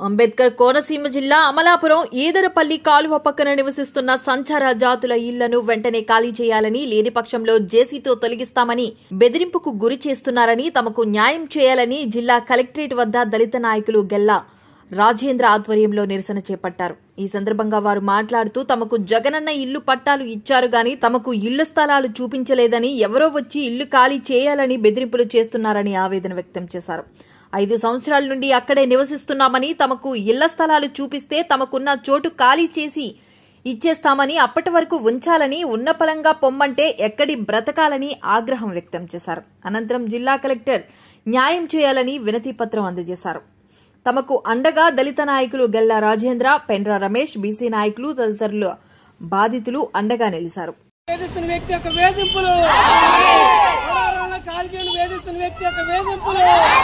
అంబేద్కర్ కోనసీమ జిల్లా అమలాపురం ఈదరపల్లి కాలువ పక్కన నివసిస్తున్న సంచార జాతుల ఇళ్లను వెంటనే ఖాళీ చేయాలని లేని పక్షంలో జేసీతో తొలగిస్తామని బెదిరింపుకు గురి చేస్తున్నారని తమకు న్యాయం చేయాలని జిల్లా కలెక్టరేట్ వద్ద దళిత నాయకులు గెల్లా రాజేంద్ర ఆధ్వర్యంలో నిరసన చేపట్టారు ఈ సందర్భంగా వారు మాట్లాడుతూ తమకు జగనన్న ఇల్లు పట్టాలు ఇచ్చారు గాని తమకు ఇళ్ల స్థలాలు చూపించలేదని ఎవరో వచ్చి ఇల్లు ఖాళీ చేయాలని బెదిరింపులు చేస్తున్నారని ఆవేదన వ్యక్తం చేశారు ఐదు సంవత్సరాల నుండి అక్కడే నివసిస్తున్నామని తమకు ఇళ్ల స్థలాలు చూపిస్తే తమకున్న చోటు ఖాళీ చేసి ఇచ్చేస్తామని అప్పటి వరకు ఉంచాలని ఉన్న పలంగా పొమ్మంటే ఎక్కడి బ్రతకాలని ఆగ్రహం వ్యక్తం చేశారు అనంతరం జిల్లా కలెక్టర్ న్యాయం చేయాలని వినతి పత్రం అందజేశారు తమకు అండగా దళిత నాయకులు గల్లా రాజేంద్ర పెండ్ర రమేష్ బీసీ నాయకులు తదితరులు బాధితులు అండగా నిలిచారు వేధిస్తున్న వ్యక్తి యొక్క వేధింపులు పోరాటంలో కాల్చీని వేధిస్తున్న వ్యక్తి యొక్క వేధింపులు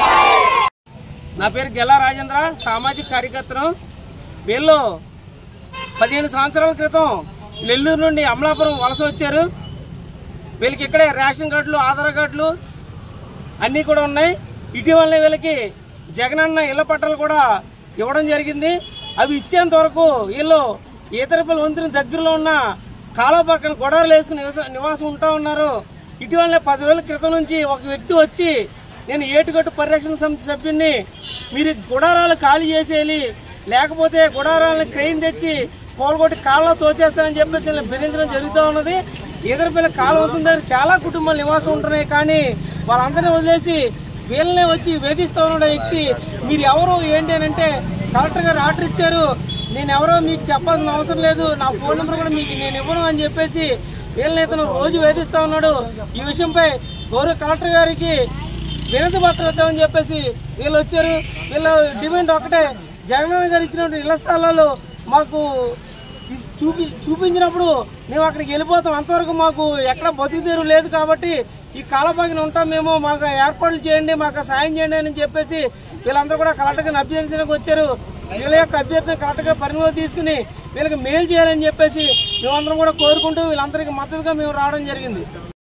నా పేరు గెల్లా రాజేంద్ర సామాజిక కార్యకర్తను వీళ్ళు పదిహేను సంవత్సరాల క్రితం నెల్లూరు నుండి అమలాపురం వలస వచ్చారు వీళ్ళకి ఇక్కడే రేషన్ కార్డులు ఆధార్ కార్డులు అన్నీ కూడా ఉన్నాయి ఇటీవలనే వీళ్ళకి జగనన్న ఇళ్ల పట్టాలు కూడా ఇవ్వడం జరిగింది అవి ఇచ్చేంత వరకు వీళ్ళు ఈతరపల్లి వంతుని దగ్గరలో ఉన్న కాలువ పక్కన గొడవలు వేసుకుని నివస- నివాసం ఉంటా ఉన్నారు ఇటీవలనే పదివేల క్రితం నుంచి ఒక వ్యక్తి వచ్చి నేను ఏటుగట్టు పరిరక్షణ సమితి సభ్యుడిని మీరు గుడారాలు ఖాళీ చేసేయాలి లేకపోతే గుడారాలను క్రెయిన్ తెచ్చి పోలగొట్టి కాళ్ళలో తోచేస్తానని చెప్పేసి వీళ్ళని బెదిరించడం జరుగుతూ ఉన్నది ఈదరపల్లి కాలువ వంతుని దగ్గర చాలా కుటుంబాలు నివాసం ఉంటున్నాయి కానీ వాళ్ళందరినీ వదిలేసి వీళ్ళనే వచ్చి వేధిస్తూ ఉన్న వ్యక్తి మీరు ఎవరు ఏంటి అని అంటే కలెక్టర్ గారు ఆర్డర్ ఇచ్చారు నేను ఎవరో మీకు చెప్పాల్సిన అవసరం లేదు నా ఫోన్ నెంబర్ కూడా మీకు నేను ఇవ్వను అని చెప్పేసి వీళ్ళని ఇతను రోజు వేధిస్తూ ఉన్నాడు ఈ విషయంపై గౌరవ కలెక్టర్ గారికి వినతి పత్రం ఇద్దామని చెప్పేసి వీళ్ళు వచ్చారు వీళ్ళ డిమాండ్ ఒకటే జగన్ గారు ఇచ్చినటువంటి ఇళ్ల స్థలాలు మాకు ఇస్- చూపి చూపించినప్పుడు మేము అక్కడికి వెళ్ళిపోతాం అంతవరకు మాకు ఎక్కడ బతుకు తెరువు లేదు కాబట్టి ఈ కాలపాగిన ఉంటాం మేము మాకు ఏర్పాట్లు చేయండి మాకు సాయం చేయండి అని చెప్పేసి వీళ్ళందరూ కూడా కలెక్టర్ గారిని అభ్యర్థించడానికి వచ్చారు వీళ్ళ యొక్క అభ్యర్థిని కలెక్టర్ గారు పరిగణలో తీసుకుని వీళ్ళకి మేలు చేయాలని చెప్పేసి మేమందరం కూడా కోరుకుంటూ వీళ్ళందరికీ మద్దతుగా మేము రావడం జరిగింది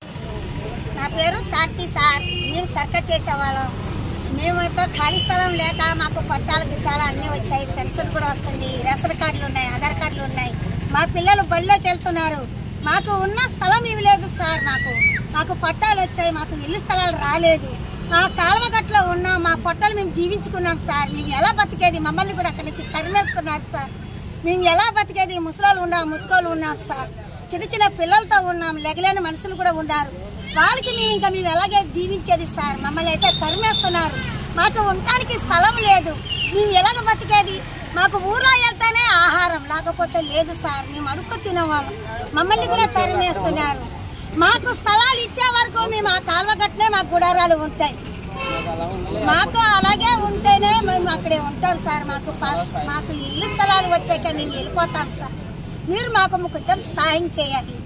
నా పేరు శాంతి సార్ మేము సర్కస్ చేసేవాళ్ళం మేమైతే ఖాళీ స్థలం లేక మాకు పట్టాలు గిట్టాలు అన్నీ వచ్చాయి పెన్షన్ కూడా వస్తుంది రేషన్ కార్డులు ఉన్నాయి ఆధార్ కార్డులు ఉన్నాయి మా పిల్లలు బళ్ళోకి వెళ్తున్నారు మాకు ఉన్న స్థలం ఇవి లేదు సార్ మాకు మాకు పట్టాలు వచ్చాయి మాకు ఇల్లు స్థలాలు రాలేదు మా కాలువ గట్లో ఉన్న మా పొట్టలు మేము జీవించుకున్నాం సార్ మేము ఎలా బతికేది మమ్మల్ని కూడా అక్కడి నుంచి తరిమేస్తున్నారు సార్ మేము ఎలా బతికేది ముసలాలు ఉన్నాం ముత్తుకోలు ఉన్నాం సార్ చిన్న చిన్న పిల్లలతో ఉన్నాం లెగలేని మనుషులు కూడా ఉన్నారు వాళ్ళకి మేము ఇంకా మేము ఎలాగే జీవించేది సార్ మమ్మల్ని అయితే తరిమేస్తున్నారు మాకు ఉండటానికి స్థలం లేదు మేము ఎలాగ బతికేది మాకు ఊర్లో వెళ్తేనే ఆహారం లేకపోతే లేదు సార్ మేము అడుక్కు తినేవాళ్ళం మమ్మల్ని కూడా తరిమేస్తున్నారు మాకు స్థలాలు ఇచ్చే వరకు మేము ఆ కాలువ గట్లే మాకు గుడారాలు ఉంటాయి మాకు అలాగే ఉంటేనే మేము అక్కడే ఉంటాం సార్ మాకు ప- మాకు ఇల్లు స్థలాలు వచ్చాక మేము వెళ్ళిపోతాం సార్ మీరు మాకు కొంచెం సాయం చేయాలి